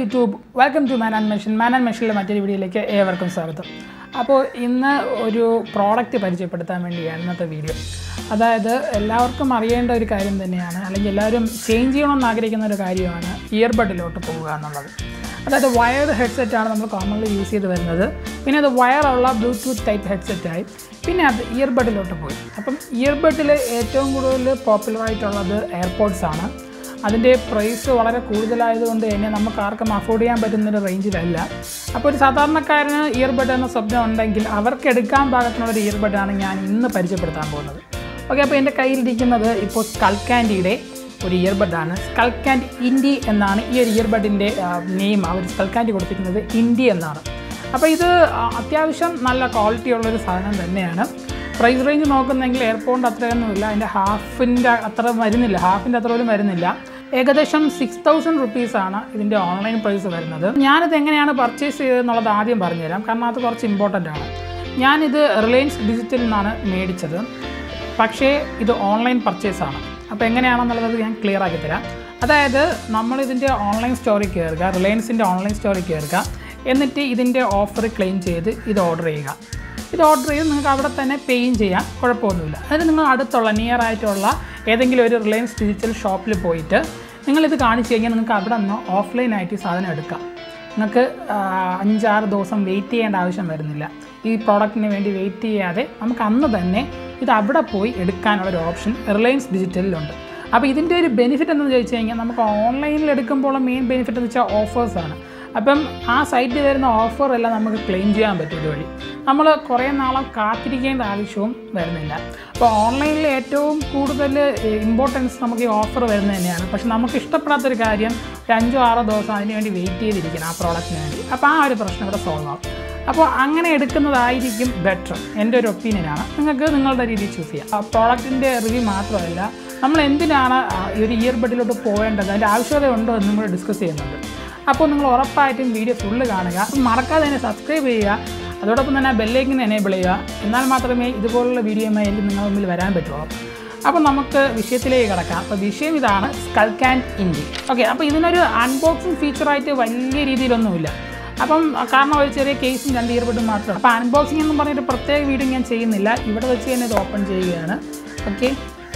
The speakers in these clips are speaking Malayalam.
YouTube welcome to man and machine man and മെഷീനിലെ മറ്റൊരു വീഡിയോയിലേക്ക് ഏവർക്കും സ്വാഗതം അപ്പോൾ ഇന്ന് ഒരു പ്രോഡക്റ്റ് പരിചയപ്പെടുത്താൻ വേണ്ടിയാണ് ഇന്നത്തെ വീഡിയോ അതായത് എല്ലാവർക്കും അറിയേണ്ട ഒരു കാര്യം തന്നെയാണ് അല്ലെങ്കിൽ എല്ലാവരും ചേഞ്ച് ചെയ്യണമെന്ന് ആഗ്രഹിക്കുന്ന ഒരു കാര്യമാണ് ഇയർബഡിലോട്ട് പോവുക എന്നുള്ളത് അതായത് വയർഡ് ഹെഡ്സെറ്റാണ് നമ്മൾ കോമൺലി യൂസ് ചെയ്ത് വരുന്നത് പിന്നെ അത് വയറുള്ള ബ്ലൂടൂത്ത് ടൈപ്പ് ഹെഡ്സെറ്റായി പിന്നെ അത് ഇയർബഡിലോട്ട് പോയി അപ്പം ഇയർബഡിൽ ഏറ്റവും കൂടുതൽ പോപ്പുലർ ആയിട്ടുള്ളത് എയർപോഡ്സ് ആണ് അതിൻ്റെ പ്രൈസ് വളരെ കൂടുതലായതുകൊണ്ട് തന്നെ നമുക്ക് ആർക്കും അഫോർഡ് ചെയ്യാൻ പറ്റുന്നൊരു റേഞ്ചിലല്ല അപ്പോൾ ഒരു സാധാരണക്കാരന് ഇയർബഡ് എന്ന സ്വപ്നം ഉണ്ടെങ്കിൽ അവർക്ക് എടുക്കാൻ പാകത്തിനുള്ള ഒരു ഇയർബഡാണ് ഞാൻ ഇന്ന് പരിചയപ്പെടുത്താൻ പോകുന്നത് ഓക്കെ അപ്പോൾ എൻ്റെ കയ്യിലിരിക്കുന്നത് ഇപ്പോൾ സ്കൾക്കാൻഡിയുടെ ഒരു ഇയർബഡാണ് സ്കൾക്കാൻഡ് ഇൻഡി എന്നാണ് ഈ ഒരു ഇയർബഡിൻ്റെ നെയിം അവർ സ്കൾക്കാൻഡി കൊടുത്തിരിക്കുന്നത് ഇൻഡി എന്നാണ് അപ്പോൾ ഇത് ആ, അത്യാവശ്യം നല്ല ക്വാളിറ്റി ഉള്ളൊരു സാധനം തന്നെയാണ് പ്രൈസ് റേഞ്ച് നോക്കുന്നെങ്കിൽ എയർപോർട്ട് അത്രയൊന്നുമില്ല അതിൻ്റെ ഹാഫിൻ്റെ അത്ര വരുന്നില്ല ഹാഫിൻ്റെ അത്ര പോലും വരുന്നില്ല ഏകദേശം സിക്സ് തൗസൻഡ് റുപ്പീസാണ് ഇതിൻ്റെ ഓൺലൈൻ പ്രൈസ് വരുന്നത് ഞാനിത് എങ്ങനെയാണ് പർച്ചേസ് ചെയ്തതെന്നുള്ളത് ആദ്യം പറഞ്ഞുതരാം കാരണം അത് കുറച്ച് ഇമ്പോർട്ടൻ്റ് ആണ് ഞാനിത് റിലയൻസ് ഡിജിറ്റലിൽ നിന്നാണ് മേടിച്ചത് പക്ഷേ ഇത് ഓൺലൈൻ പർച്ചേസാണ് അപ്പോൾ എങ്ങനെയാണെന്നുള്ളത് ഞാൻ ക്ലിയർ ആക്കി തരാം അതായത് നമ്മളിതിൻ്റെ ഓൺലൈൻ സ്റ്റോറിൽ കയറുക റിലയൻസിൻ്റെ ഓൺലൈൻ സ്റ്റോറിൽ കയറുക എന്നിട്ട് ഇതിൻ്റെ ഓഫർ ക്ലെയിം ചെയ്ത് ഇത് ഓർഡർ ചെയ്യുക ഇത് ഓർഡർ ചെയ്ത് നിങ്ങൾക്ക് അവിടെ തന്നെ പേയും ചെയ്യാം കുഴപ്പമൊന്നുമില്ല അതായത് നിങ്ങൾ അടുത്തുള്ള നിയർ ആയിട്ടുള്ള ഏതെങ്കിലും ഒരു റിലയൻസ് ഡിജിറ്റൽ ഷോപ്പിൽ പോയിട്ട് നിങ്ങളിത് കാണിച്ചു കഴിഞ്ഞാൽ നിങ്ങൾക്ക് അവിടെ നിന്ന് ഓഫ്ലൈനായിട്ട് ഈ സാധനം എടുക്കാം നിങ്ങൾക്ക് ആ, അഞ്ചാറ് ദിവസം വെയിറ്റ് ചെയ്യേണ്ട ആവശ്യം വരുന്നില്ല ഈ പ്രോഡക്റ്റിന് വേണ്ടി വെയിറ്റ് ചെയ്യാതെ നമുക്ക് അന്ന് തന്നെ ഇത് അവിടെ പോയി എടുക്കാനുള്ള ഒരു ഓപ്ഷൻ റിലയൻസ് ഡിജിറ്റലിലുണ്ട് അപ്പോൾ ഇതിൻ്റെ ഒരു ബെനിഫിറ്റ് എന്ന് ചോദിച്ചു കഴിഞ്ഞാൽ നമുക്ക് ഓൺലൈനിൽ എടുക്കുമ്പോൾ മെയിൻ ബെനിഫിറ്റ് എന്ന് വെച്ചാൽ ഓഫേഴ്സാണ് അപ്പം ആ സൈറ്റിൽ വരുന്ന ഓഫർ എല്ലാം നമുക്ക് ക്ലെയിം ചെയ്യാൻ പറ്റും ഇതുവഴി നമ്മൾ കുറേ നാളം കാത്തിരിക്കേണ്ട ആവശ്യവും വരുന്നില്ല അപ്പോൾ ഓൺലൈനിൽ ഏറ്റവും കൂടുതൽ ഇമ്പോർട്ടൻസ് നമുക്ക് ഈ ഓഫർ വരുന്നത് തന്നെയാണ് പക്ഷെ നമുക്ക് ഇഷ്ടപ്പെടാത്തൊരു കാര്യം ഒരു അഞ്ചോ ആറോ ദിവസം അതിന് വേണ്ടി വെയിറ്റ് ചെയ്തിരിക്കണം ആ പ്രോഡക്റ്റിന് വേണ്ടി അപ്പോൾ ആ ഒരു പ്രശ്നം ഇവിടെ സോൾവ് ആവും അപ്പോൾ അങ്ങനെ എടുക്കുന്നതായിരിക്കും ബെറ്റർ എൻ്റെ ഒരു ഒപ്പീനിയനാണ് നിങ്ങൾക്ക് നിങ്ങളുടെ രീതിയിൽ ചൂസ് ചെയ്യാം ആ പ്രോഡക്റ്റിൻ്റെ റിവ്യൂ മാത്രമല്ല നമ്മൾ എന്തിനാണ് ആ ഈ ഒരു ഇയർബഡിലോട്ട് പോകേണ്ടത് അതിൻ്റെ ആവശ്യകത ഉണ്ടോ എന്ന് നമ്മൾ ഡിസ്കസ് ചെയ്യുന്നുണ്ട് അപ്പോൾ നിങ്ങൾ ഉറപ്പായിട്ടും വീഡിയോ ഫുള്ള് കാണുക അപ്പം മറക്കാതെ തന്നെ സബ്സ്ക്രൈബ് ചെയ്യുക അതോടൊപ്പം തന്നെ ബെല്ലൈക്കിന് എനേബിൾ ചെയ്യുക എന്നാൽ മാത്രമേ ഇതുപോലുള്ള വീഡിയോയുമായി നിങ്ങൾ മുമ്പിൽ വരാൻ പറ്റുള്ളൂ അപ്പോൾ നമുക്ക് വിഷയത്തിലേക്ക് കിടക്കാം അപ്പോൾ വിഷയം ഇതാണ് സ്കൾക്ക് ആൻഡ് ഇൻഡി ഓക്കെ അപ്പോൾ ഇതിനൊരു അൺബോക്സിങ് ഫീച്ചറായിട്ട് വലിയ രീതിയിലൊന്നുമില്ല അപ്പം കാരണം ഒരു ചെറിയ കേസും രണ്ട് ഇയർബഡും മാത്രമാണ് അപ്പോൾ അൺബോക്സിംഗ് എന്ന് പറഞ്ഞൊരു പ്രത്യേക വീഡിയോ ഞാൻ ചെയ്യുന്നില്ല ഇവിടെ വെച്ച് തന്നെ ഇത് ഓപ്പൺ ചെയ്യുകയാണ് ഓക്കെ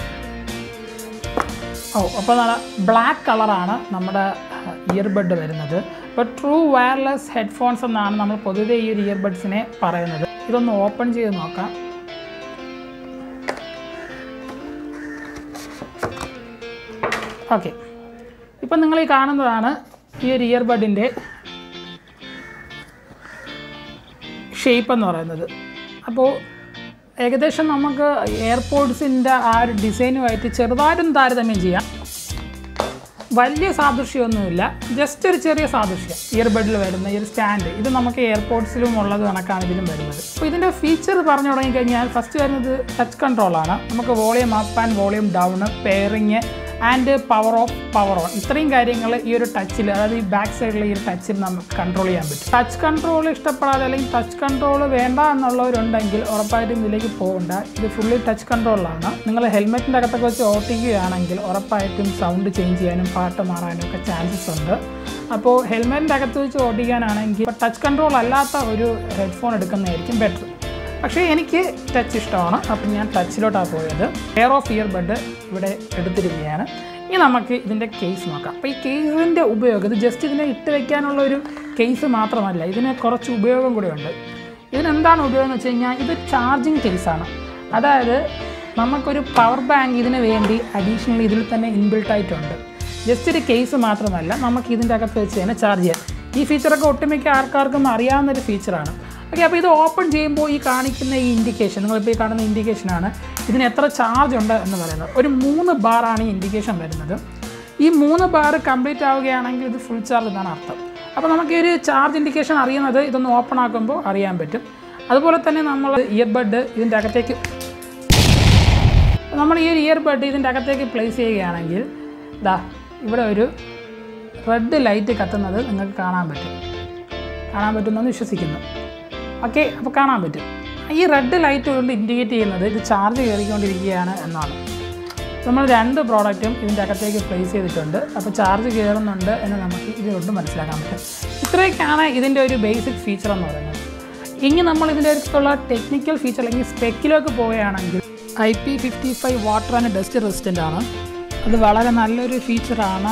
ഓ അപ്പോൾ നല്ല ബ്ലാക്ക് കളറാണ് നമ്മുടെ ഇയർബഡ് വരുന്നത് ഇപ്പോൾ ട്രൂ വയർലെസ് ഹെഡ്ഫോൺസ് എന്നാണ് നമ്മൾ പൊതുവെ ഈ ഒരു ഇയർബഡ്സിനെ പറയുന്നത് ഇതൊന്ന് ഓപ്പൺ ചെയ്ത് നോക്കാം ഓക്കെ ഇപ്പം നിങ്ങൾ ഈ കാണുന്നതാണ് ഈ ഒരു ഇയർബഡിൻ്റെ ഷേപ്പ് എന്ന് പറയുന്നത് അപ്പോൾ ഏകദേശം നമുക്ക് എയർപോർട്സിൻ്റെ ആ ഒരു ഡിസൈനുമായിട്ട് ചെറുതായിട്ടും താരതമ്യം ചെയ്യാം വലിയ സാദൃശ്യമൊന്നുമില്ല ജസ്റ്റ് ഒരു ചെറിയ സാദൃശ്യം ഇയർബഡിൽ വരുന്ന ഈ ഒരു സ്റ്റാൻഡ് ഇത് നമുക്ക് എയർപോർട്സിലും ഉള്ളത് കണക്കാണ് ഇതിലും വരുന്നത് അപ്പോൾ ഇതിൻ്റെ ഫീച്ചർ പറഞ്ഞു തുടങ്ങിക്കഴിഞ്ഞാൽ ഫസ്റ്റ് വരുന്നത് ടച്ച് കൺട്രോളാണ് നമുക്ക് volume up and volume down pairing and power off power on ഇത്രയും കാര്യങ്ങൾ ഈ ഒരു ടച്ചിൽ അതായത് ഈ ബാക്ക് സൈഡിൽ ഈ ഒരു ടച്ചിൽ നമുക്ക് കൺട്രോൾ ചെയ്യാൻ പറ്റും ടച്ച് കൺട്രോൾ ഇഷ്ടപ്പെടാതെ അല്ലെങ്കിൽ ടച്ച് കൺട്രോൾ വേണ്ട എന്നുള്ളവരുണ്ടെങ്കിൽ ഉറപ്പായിട്ടും ഇതിലേക്ക് പോകണ്ട ഇത് ഫുള്ളി ടച്ച് കൺട്രോളിലാണ് നിങ്ങൾ ഹെൽമെറ്റിൻ്റെ അകത്തൊക്കെ വെച്ച് ഓട്ടിക്കുകയാണെങ്കിൽ ഉറപ്പായിട്ടും സൗണ്ട് ചേഞ്ച് ചെയ്യാനും പാട്ട് മാറാനും ഒക്കെ ചാൻസസ് ഉണ്ട് അപ്പോൾ ഹെൽമെറ്റിൻ്റെ അകത്ത് വെച്ച് ഓടിക്കാനാണെങ്കിൽ ടച്ച് കൺട്രോൾ അല്ലാത്ത ഒരു ഹെഡ്ഫോൺ എടുക്കുന്നതായിരിക്കും ബെറ്റർ പക്ഷേ എനിക്ക് ടച്ച് ഇഷ്ടമാണ് അപ്പം ഞാൻ ടച്ചിലോട്ടാണ് പോയത് എയർ ഓഫ് ഇയർ ബഡ് ഇവിടെ എടുത്തിരിക്കുകയാണ് ഇനി നമുക്ക് ഇതിൻ്റെ കേസ് നോക്കാം അപ്പോൾ ഈ കേസിൻ്റെ ഉപയോഗം ഇത് ജസ്റ്റ് ഇതിനെ ഇട്ട് വെക്കാനുള്ള ഒരു കേസ് മാത്രമല്ല ഇതിന് കുറച്ച് ഉപയോഗം കൂടെ ഉണ്ട് ഇതിനെന്താണ് ഉപയോഗം എന്ന് വെച്ച് കഴിഞ്ഞാൽ ഇത് ചാർജിങ് കേസാണ് അതായത് നമുക്കൊരു പവർ ബാങ്ക് ഇതിന് വേണ്ടി അഡീഷണൽ ഇതിൽ തന്നെ ഇൻബിൽട്ട് ആയിട്ടുണ്ട് ജസ്റ്റ് ഒരു കേസ് മാത്രമല്ല നമുക്ക് ഇതിൻ്റെ അകത്ത് വെച്ച് തന്നെ ചാർജ് ചെയ്യാം ഈ ഫീച്ചറൊക്കെ ഒട്ടുമിക്ക ആൾക്കാർക്കും അറിയാവുന്നൊരു ഫീച്ചറാണ് ഓക്കെ അപ്പോൾ ഇത് ഓപ്പൺ ചെയ്യുമ്പോൾ ഈ കാണിക്കുന്ന ഈ ഇൻഡിക്കേഷൻ നിങ്ങളിപ്പോൾ ഈ കാണുന്ന ഇൻഡിക്കേഷനാണ് ഇതിന് എത്ര ചാർജ് ഉണ്ട് എന്ന് പറയുന്നത് ഒരു മൂന്ന് ബാറാണ് ഈ ഇൻഡിക്കേഷൻ വരുന്നത് ഈ മൂന്ന് ബാർ കംപ്ലീറ്റ് ആവുകയാണെങ്കിൽ ഇത് ഫുൾ ചാർജ് എന്നാണ് അർത്ഥം അപ്പോൾ നമുക്ക് ഈ ഒരു ചാർജ് ഇൻഡിക്കേഷൻ അറിയുന്നത് ഇതൊന്ന് ഓപ്പൺ ആക്കുമ്പോൾ അറിയാൻ പറ്റും അതുപോലെ തന്നെ നമ്മൾ ഇയർബഡ് ഇതിൻ്റെ അകത്തേക്ക് നമ്മൾ ഈ ഒരു ഇയർബഡ് ഇതിൻ്റെ അകത്തേക്ക് പ്ലേസ് ചെയ്യുകയാണെങ്കിൽ ദാ ഇവിടെ ഒരു റെഡ് ലൈറ്റ് കത്തുന്നത് നിങ്ങൾക്ക് കാണാൻ പറ്റും കാണാൻ പറ്റുമെന്ന് വിശ്വസിക്കുന്നു ഓക്കെ അപ്പോൾ കാണാൻ പറ്റും ഈ റെഡ് ലൈറ്റ് കൊണ്ട് ഇൻഡിക്കേറ്റ് ചെയ്യുന്നത് ഇത് ചാർജ് കയറിക്കൊണ്ടിരിക്കുകയാണ് എന്നാണ് നമ്മൾ രണ്ട് പ്രോഡക്റ്റും ഇതിൻ്റെ അകത്തേക്ക് പ്ലേസ് ചെയ്തിട്ടുണ്ട് അപ്പോൾ ചാർജ് കയറുന്നുണ്ട് എന്ന് നമുക്ക് ഇതുകൊണ്ട് മനസ്സിലാക്കാൻ പറ്റും ഇത്രയൊക്കെയാണ് ഇതിൻ്റെ ഒരു ബേസിക് ഫീച്ചർ എന്ന് പറയുന്നത് ഇനി നമ്മൾ ഇതിൻ്റെ അടുത്തുള്ള ടെക്നിക്കൽ ഫീച്ചർ അല്ലെങ്കിൽ സ്പെക്കിലേക്ക് പോവുകയാണെങ്കിൽ I P fifty five water and dust resistant ആണ് അത് വളരെ നല്ലൊരു ഫീച്ചറാണ്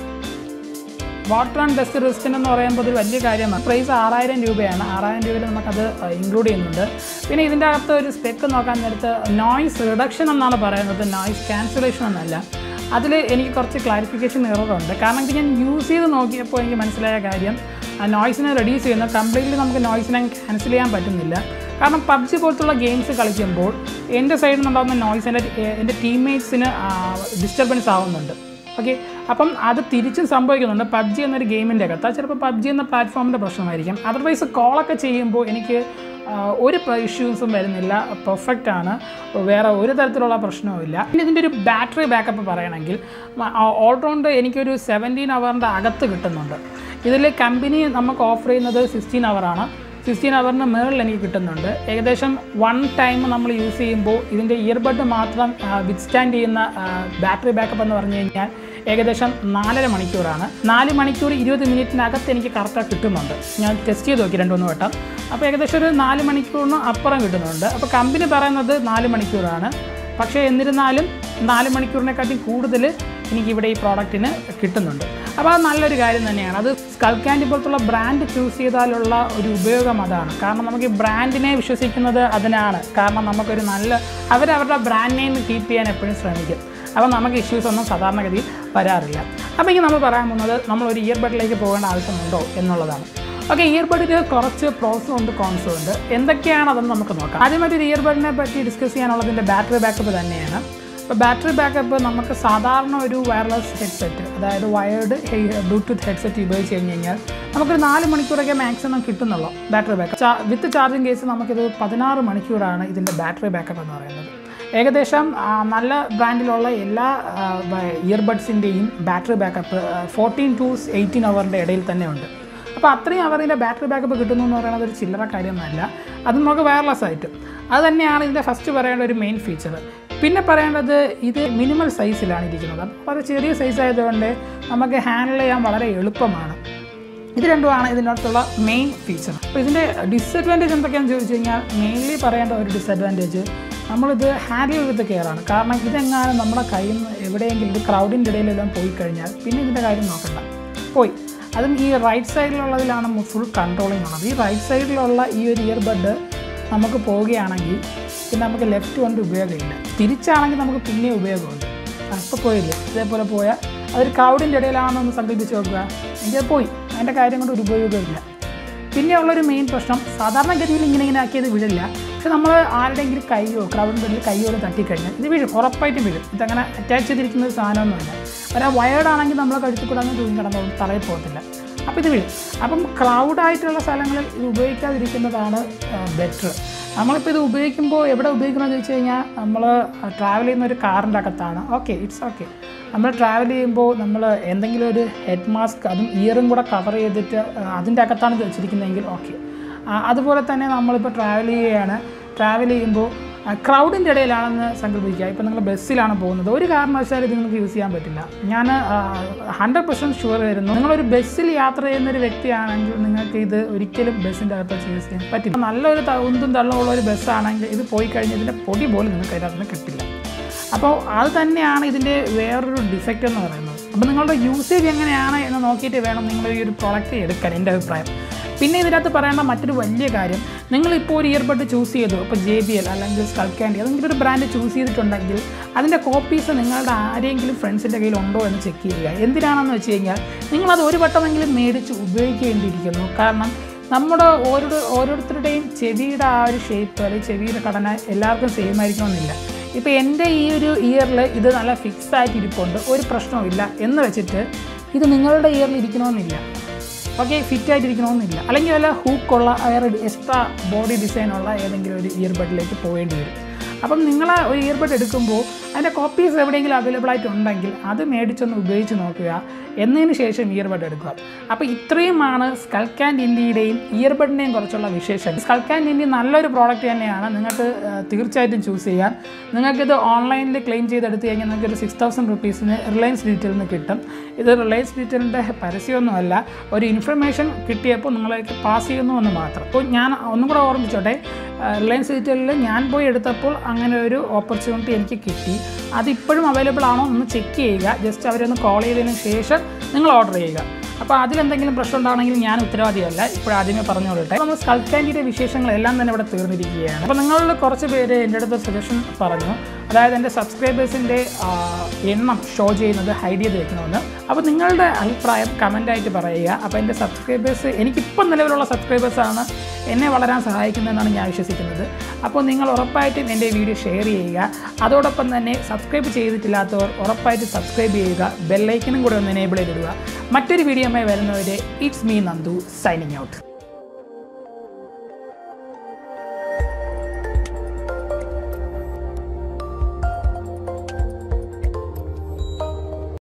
വാട്ടർ ആൻഡ് ഡസ്റ്റ് റെസിസ്റ്റൻ്റ് എന്ന് പറയുമ്പോൾ ഒരു വലിയ കാര്യമാണ് പ്രൈസ് ആറായിരം രൂപയാണ് ആറായിരം രൂപയിൽ നമുക്കത് ഇൻക്ലൂഡ് ചെയ്യുന്നുണ്ട് പിന്നെ ഇതിൻ്റെ അകത്ത് ഒരു സ്പെക്ക് നോക്കാൻ നേരത്ത് നോയ്സ് റിഡക്ഷൻ എന്നാണ് പറയുന്നത് നോയ്സ് ക്യാൻസലേഷൻ എന്നല്ല അതിൽ എനിക്ക് കുറച്ച് ക്ലാരിഫിക്കേഷൻ എററുണ്ട് കാരണം ഇത് ഞാൻ യൂസ് ചെയ്ത് നോക്കിയപ്പോൾ എനിക്ക് മനസ്സിലായ കാര്യം ആ നോയ്സിനെ റെഡ്യൂസ് ചെയ്യുന്ന കംപ്ലീറ്റ്ലി നമുക്ക് നോയ്സിനെ ക്യാൻസൽ ചെയ്യാൻ പറ്റുന്നില്ല കാരണം പബ്ജി പോലത്തുള്ള ഗെയിംസ് കളിക്കുമ്പോൾ എൻ്റെ സൈഡിൽ നിന്നുണ്ടാകുന്ന നോയ്സ് എൻ്റെ എൻ്റെ ടീംമേറ്റ്സിന് ഡിസ്റ്റർബൻസ് ആവുന്നുണ്ട് ഓക്കെ അപ്പം അത് തിരിച്ചും സംഭവിക്കുന്നുണ്ട് പബ്ജി എന്നൊരു ഗെയിമിൻ്റെ അകത്ത് അത് ചിലപ്പോൾ പബ്ജി എന്ന പ്ലാറ്റ്ഫോമിൻ്റെ പ്രശ്നമായിരിക്കും അതർവൈസ് കോളൊക്കെ ചെയ്യുമ്പോൾ എനിക്ക് ആ, ഒരു ഇഷ്യൂസും വരുന്നില്ല പെർഫെക്റ്റ് ആണ് വേറെ ഒരു തരത്തിലുള്ള പ്രശ്നവുമില്ല പിന്നെ ഇതിൻ്റെ ഒരു ബാറ്ററി ബാക്കപ്പ് പറയണമെങ്കിൽ ഓൾറൗണ്ട് എനിക്കൊരു സെവൻറ്റീൻ അവറിൻ്റെ അകത്ത് കിട്ടുന്നുണ്ട് ഇതിൽ കമ്പനി നമുക്ക് ഓഫർ ചെയ്യുന്നത് സിക്സ്റ്റീൻ അവറാണ് സിക്സ്റ്റീൻ അവറിന് മുകളിൽ എനിക്ക് കിട്ടുന്നുണ്ട് ഏകദേശം വൺ ടൈം നമ്മൾ യൂസ് ചെയ്യുമ്പോൾ ഇതിൻ്റെ ഇയർബഡ് മാത്രം വിത്ത്സ്റ്റാൻഡ് ചെയ്യുന്ന ബാറ്ററി ബാക്കപ്പ് എന്ന് പറഞ്ഞു കഴിഞ്ഞാൽ ഏകദേശം നാലര മണിക്കൂറാണ് നാല് മണിക്കൂർ ഇരുപത് മിനിറ്റിനകത്ത് എനിക്ക് കറക്റ്റായി കിട്ടുന്നുണ്ട് ഞാൻ ടെസ്റ്റ് ചെയ്ത് നോക്കി രണ്ട് മൂന്ന് വട്ടം അപ്പോൾ ഏകദേശം ഒരു നാല് മണിക്കൂറിന് അപ്പുറം കിട്ടുന്നുണ്ട് അപ്പോൾ കമ്പനി പറയുന്നത് നാല് മണിക്കൂറാണ് പക്ഷേ എന്നിരുന്നാലും നാല് മണിക്കൂറിനെക്കാട്ടി കൂടുതൽ എനിക്കിവിടെ ഈ പ്രോഡക്റ്റിന് കിട്ടുന്നുണ്ട് അപ്പോൾ അത് നല്ലൊരു കാര്യം തന്നെയാണ് അത് സ്കൾക്കാൻഡി പോലത്തുള്ള ബ്രാൻഡ് ചൂസ് ചെയ്താലുള്ള ഒരു ഉപയോഗം അതാണ് കാരണം നമുക്ക് ഈ ബ്രാൻഡിനെ വിശ്വസിക്കുന്നത് അതിനാണ് കാരണം നമുക്കൊരു നല്ല അവരവരുടെ ബ്രാൻഡ് നെയിം കീപ്പ് ചെയ്യാൻ എപ്പോഴും ശ്രമിക്കും അപ്പോൾ നമുക്ക് ഇഷ്യൂസ് ഒന്നും സാധാരണഗതിയിൽ വരാറില്ല അപ്പോൾ ഇനി നമ്മൾ പറയാൻ പോകുന്നത് നമ്മൾ ഒരു ഇയർബഡിലേക്ക് പോകേണ്ട ആവശ്യമുണ്ടോ എന്നുള്ളതാണ് ഓക്കെ ഇയർബഡിന് കുറച്ച് പ്രോസും ഉണ്ട് കോൺസും ഉണ്ട് എന്തൊക്കെയാണ് അതെന്ന് നമുക്ക് നോക്കാം ആദ്യമായിട്ട് ഒരു ഇയർബഡിനെ പറ്റി ഡിസ്കസ് ചെയ്യാനുള്ളതിൻ്റെ ബാറ്ററി ബാക്കപ്പ് തന്നെയാണ് അപ്പോൾ ബാറ്ററി ബാക്കപ്പ് നമുക്ക് സാധാരണ ഒരു വയർലെസ് ഹെഡ്സെറ്റ് അതായത് വയേർഡ് ബ്ലൂടൂത്ത് ഹെഡ്സെറ്റ് ഉപയോഗിച്ച് കഴിഞ്ഞ് കഴിഞ്ഞാൽ നമുക്കൊരു നാല് മണിക്കൂറൊക്കെ മാക്സിമം കിട്ടുന്നുള്ളൂ battery backup with charging case നമുക്കിത് പതിനാറ് മണിക്കൂറാണ് ഇതിൻ്റെ ബാറ്ററി ബാക്കപ്പ് എന്ന് പറയുന്നത് ഏകദേശം ആ, നല്ല ബ്രാൻഡിലുള്ള എല്ലാ ഇയർബഡ്സിൻ്റെയും battery backup fourteen to eighteen അവറിൻ്റെ ഇടയിൽ തന്നെ ഉണ്ട് അപ്പോൾ അത്രയും അവറിൻ്റെ ബാറ്ററി ബാക്കപ്പ് കിട്ടുന്നു എന്ന് പറയുന്നത് ഒരു ചില്ലറ കാര്യമൊന്നുമല്ല അത് നമുക്ക് വയർലെസ് ആയിട്ട് അത് തന്നെയാണ് ഇതിൻ്റെ ഫസ്റ്റ് പറയേണ്ട ഒരു മെയിൻ ഫീച്ചർ പിന്നെ പറയേണ്ടത് ഇത് മിനിമൽ സൈസിലാണ് ഇരിക്കുന്നത് അപ്പോൾ അത് ചെറിയ സൈസ് ആയതുകൊണ്ട് നമുക്ക് ഹാൻഡിൽ ചെയ്യാൻ വളരെ എളുപ്പമാണ് ഇത് രണ്ടുമാണ് ഇതിൻ്റെ അടുത്തുള്ള മെയിൻ ഫീച്ചർ അപ്പോൾ ഇതിൻ്റെ ഡിസഡ്വാൻറ്റേജ് എന്തൊക്കെയാണെന്ന് ചോദിച്ചു കഴിഞ്ഞാൽ മെയിൻലി പറയേണ്ട ഒരു ഡിസഡ്വാൻറ്റേജ് നമ്മളിത് ഹാൻഡിൽ വിത്ത് കെയർ ആണ് കാരണം ഇതെങ്ങാനും നമ്മുടെ കയ്യിൽ നിന്ന് എവിടെയെങ്കിലും ഒരു ക്രൗഡിൻ്റെ ഇടയിലെല്ലാം പോയി കഴിഞ്ഞാൽ പിന്നെ ഇതിൻ്റെ കാര്യം നോക്കണ്ട പോയി അതും ഈ റൈറ്റ് സൈഡിലുള്ളതിലാണ് ഫുൾ കൺട്രോളിങ് ഉള്ളത് ഈ റൈറ്റ് സൈഡിലുള്ള ഈ ഒരു ഇയർബഡ് നമുക്ക് പോവുകയാണെങ്കിൽ പിന്നെ നമുക്ക് ലെഫ്റ്റ് കൊണ്ട് ഉപയോഗമില്ല തിരിച്ചാണെങ്കിൽ നമുക്ക് പിന്നെ ഉപയോഗമുണ്ട് അപ്പോൾ പോയില്ലേ ഇതേപോലെ പോയാൽ അതൊരു ക്രൗഡിൻ്റെ ഇടയിലാണെന്നൊന്ന് സങ്കല്പിച്ച് നോക്കുക എങ്കിൽ പോയി അതിൻ്റെ കാര്യം കൊണ്ട് ഒരു ഉപയോഗമില്ല പിന്നെയുള്ളൊരു മെയിൻ പ്രശ്നം സാധാരണഗതിയിൽ ഇങ്ങനെ ഇങ്ങനെ ആക്കിയത് വീഴില്ല പക്ഷെ നമ്മൾ ആരുടെയെങ്കിലും കൈയോ ക്രൗഡിൻ്റെ ഇടയിൽ കൈയോ തട്ടിക്കഴിഞ്ഞാൽ ഇത് വീഴും ഉറപ്പായിട്ടും വീഴും ഇതങ്ങനെ അറ്റാച്ച് ചെയ്തിരിക്കുന്ന ഒരു സാധനമൊന്നുമല്ല ഒരു വയേർഡാണെങ്കിൽ നമ്മൾ കഴുത്തിൽ കൂടെ അങ്ങ് തൂങ്ങി കിടന്നോളും തറയിൽ പോകത്തില്ല അപ്പോൾ ഇത് വീഴും അപ്പം ക്രൗഡായിട്ടുള്ള സ്ഥലങ്ങളിൽ ഇത് ഉപയോഗിക്കാതിരിക്കുന്നതാണ് ബെറ്റർ നമ്മളിപ്പോൾ ഇത് ഉപയോഗിക്കുമ്പോൾ എവിടെ ഉപയോഗിക്കണമെന്ന് ചോദിച്ചു കഴിഞ്ഞാൽ നമ്മൾ ട്രാവൽ ചെയ്യുന്ന ഒരു കാറിൻ്റെ അകത്താണ് ഓക്കെ ഇറ്റ്സ് ഓക്കെ നമ്മൾ ട്രാവൽ ചെയ്യുമ്പോൾ നമ്മൾ എന്തെങ്കിലും ഒരു ഹെഡ് മാസ്ക് അതും ഇയറും കൂടെ കവർ ചെയ്തിട്ട് ആ, അതിൻ്റെ അകത്താണ് ഇത് വെച്ചിരിക്കുന്നതെങ്കിൽ ഓക്കെ അതുപോലെ തന്നെ നമ്മളിപ്പോൾ ട്രാവൽ ചെയ്യുകയാണ് ട്രാവൽ ചെയ്യുമ്പോൾ ക്രൗഡിൻ്റെ ഇടയിലാണെന്ന് സങ്കല്പിക്കുക ഇപ്പോൾ നിങ്ങൾ ബസ്സിലാണ് പോകുന്നത് ഒരു കാരണവശാലും ഇത് നിങ്ങൾക്ക് യൂസ് ചെയ്യാൻ പറ്റില്ല ഞാൻ ഹൺഡ്രഡ് പെർസെൻറ്റ് ഷുവർ വരുന്നു നിങ്ങളൊരു ബസ്സിൽ യാത്ര ചെയ്യുന്ന ഒരു വ്യക്തിയാണെങ്കിൽ നിങ്ങൾക്ക് ഇത് ഒരിക്കലും ബസ്സിൻ്റെ അകത്ത് വെച്ച് യൂസ് ചെയ്യാൻ പറ്റില്ല നല്ലൊരു ത- ഉന്തും തള്ളുമുള്ള ഒരു ബസ്സാണെങ്കിൽ ഇത് പോയി കഴിഞ്ഞാൽ ഇതിൻ്റെ പൊടി പോലും നിങ്ങൾക്ക് അതിനകത്ത് നിന്ന് കിട്ടില്ല അപ്പോൾ അത് തന്നെയാണ് ഇതിൻ്റെ വേറൊരു ഡിഫക്റ്റ് എന്ന് പറയുന്നത് അപ്പോൾ നിങ്ങളുടെ യൂസേജ് എങ്ങനെയാണ് എന്ന് നോക്കിയിട്ട് വേണം നിങ്ങൾ ഈ ഒരു പ്രോഡക്റ്റ് എടുക്കാൻ എൻ്റെ അഭിപ്രായം പിന്നെ ഇതിനകത്ത് പറയേണ്ട മറ്റൊരു വലിയ കാര്യം നിങ്ങളിപ്പോൾ ഒരു ഇയർബഡ് ചൂസ് ചെയ്തു ഇപ്പോൾ ജെ ബി എൽ അല്ലെങ്കിൽ സ്കൾക്കാൻഡി അതെങ്കിലും ഒരു ബ്രാൻഡ് ചൂസ് ചെയ്തിട്ടുണ്ടെങ്കിൽ അതിൻ്റെ കോപ്പീസ് നിങ്ങളുടെ ആരെങ്കിലും ഫ്രണ്ട്സിൻ്റെ കയ്യിൽ ഉണ്ടോ എന്ന് ചെക്ക് ചെയ്യുക എന്തിനാണെന്ന് വെച്ച് കഴിഞ്ഞാൽ നിങ്ങളത് ഒരു വട്ടമെങ്കിലും മേടിച്ച് ഉപയോഗിക്കേണ്ടിയിരിക്കുന്നു കാരണം നമ്മുടെ ഓരോ ഓരോരുത്തരുടെയും ചെവിയുടെ ആ ഒരു ഷേപ്പ് അല്ലെങ്കിൽ ചെവിയുടെ ഘടന എല്ലാവർക്കും സെയിം ആയിരിക്കണമെന്നില്ല ഇപ്പോൾ എൻ്റെ ഈ ഒരു ഇയറിൽ ഇത് നല്ല ഫിക്സ് ആയിട്ട് ഇരിപ്പുണ്ട് ഒരു പ്രശ്നവുമില്ല എന്ന് വെച്ചിട്ട് ഇത് നിങ്ങളുടെ ഇയറിൽ ഇരിക്കണമെന്നില്ല ഓക്കെ ഫിറ്റ് ആയിട്ടിരിക്കണമെന്നില്ല അല്ലെങ്കിൽ വല്ല ഹൂക്കുള്ള വേറെ എക്സ്ട്രാ ബോഡി ഡിസൈനുള്ള ഏതെങ്കിലും ഒരു ഇയർബഡിലേക്ക് പോകേണ്ടി വരും അപ്പം നിങ്ങൾ ഒരു ഇയർബഡ് എടുക്കുമ്പോൾ അതിൻ്റെ കോപ്പീസ് എവിടെയെങ്കിലും അവൈലബിൾ ആയിട്ടുണ്ടെങ്കിൽ അത് മേടിച്ചൊന്ന് ഉപയോഗിച്ച് നോക്കുക എന്നതിന് ശേഷം ഇയർബഡ് എടുക്കുക അപ്പോൾ ഇത്രയുമാണ് സ്കൾക്കാൻഡ് ഇന്ത്യയുടെയും ഇയർബഡിൻ്റെയും കുറിച്ചുള്ള വിശേഷം സ്കൾക്കാൻഡ് ഇന്ത്യ നല്ലൊരു പ്രോഡക്റ്റ് തന്നെയാണ് നിങ്ങൾക്ക് ആ, തീർച്ചയായിട്ടും ചൂസ് ചെയ്യാം നിങ്ങൾക്കിത് ഓൺലൈനിൽ ക്ലെയിം ചെയ്തെടുത്ത് കഴിഞ്ഞാൽ നിങ്ങൾക്ക് ഒരു സിക്സ് തൗസൻഡ് റുപ്പീസിന് റിലയൻസ് ഡീറ്റെയിൽ നിന്ന് കിട്ടും ഇത് റിലയൻസ് ഡീറ്റെയിലിൻ്റെ പരസ്യമൊന്നുമല്ല ഒരു ഇൻഫർമേഷൻ കിട്ടിയപ്പോൾ നിങ്ങളേക്ക് പാസ് ചെയ്യുന്നു എന്ന് മാത്രം അപ്പോൾ ഞാൻ ഒന്നും കൂടെ ഓർമ്മിച്ചോട്ടെ റിലയൻസ് ഡീറ്റെയിലിൽ ഞാൻ പോയി എടുത്തപ്പോൾ അങ്ങനെ ഒരു ഓപ്പർച്യൂണിറ്റി എനിക്ക് കിട്ടി അതിപ്പോഴും അവൈലബിൾ ആണോ എന്ന് ചെക്ക് ചെയ്യുക ജസ്റ്റ് അവരൊന്ന് കോൾ ചെയ്തതിന് ശേഷം നിങ്ങൾ ഓർഡർ ചെയ്യുക അപ്പോൾ അതിലെന്തെങ്കിലും പ്രശ്നം ഉണ്ടാണെങ്കിൽ ഞാൻ ഉത്തരവാദിയല്ല ഇപ്പോൾ ആദ്യമേ പറഞ്ഞുകൊള്ളട്ടെ നമ്മൾ സ്കൾക്കാൻഡിയുടെ വിശേഷങ്ങളെല്ലാം തന്നെ ഇവിടെ തീർന്നിരിക്കുകയാണ് അപ്പോൾ നിങ്ങളിൽ കുറച്ച് പേര് എൻ്റെ അടുത്ത് സജഷൻ പറഞ്ഞു അതായത് എൻ്റെ സബ്സ്ക്രൈബേഴ്സിൻ്റെ എണ്ണം ഷോ ചെയ്യുന്നത് ഹൈഡ് ചെയ്ത് വെക്കണമെന്ന് അപ്പോൾ നിങ്ങളുടെ അഭിപ്രായം കമൻ്റായിട്ട് പറയുക അപ്പോൾ എൻ്റെ സബ്സ്ക്രൈബേഴ്സ് എനിക്കിപ്പം നിലവിലുള്ള സബ്സ്ക്രൈബേഴ്സാണ് എന്നെ വളരാൻ സഹായിക്കുന്നതെന്നാണ് ഞാൻ വിശ്വസിക്കുന്നത് അപ്പോൾ നിങ്ങൾ ഉറപ്പായിട്ടും എൻ്റെ വീഡിയോ ഷെയർ ചെയ്യുക അതോടൊപ്പം തന്നെ സബ്സ്ക്രൈബ് ചെയ്തിട്ടില്ലാത്തവർ ഉറപ്പായിട്ട് സബ്സ്ക്രൈബ് ചെയ്യുക ബെല്ലൈക്കനും കൂടെ ഒന്ന് എനേബിൾ ചെയ്തിടുക മറ്റൊരു വീഡിയോയുമായി വരുന്നവരെ it's me Nandu signing out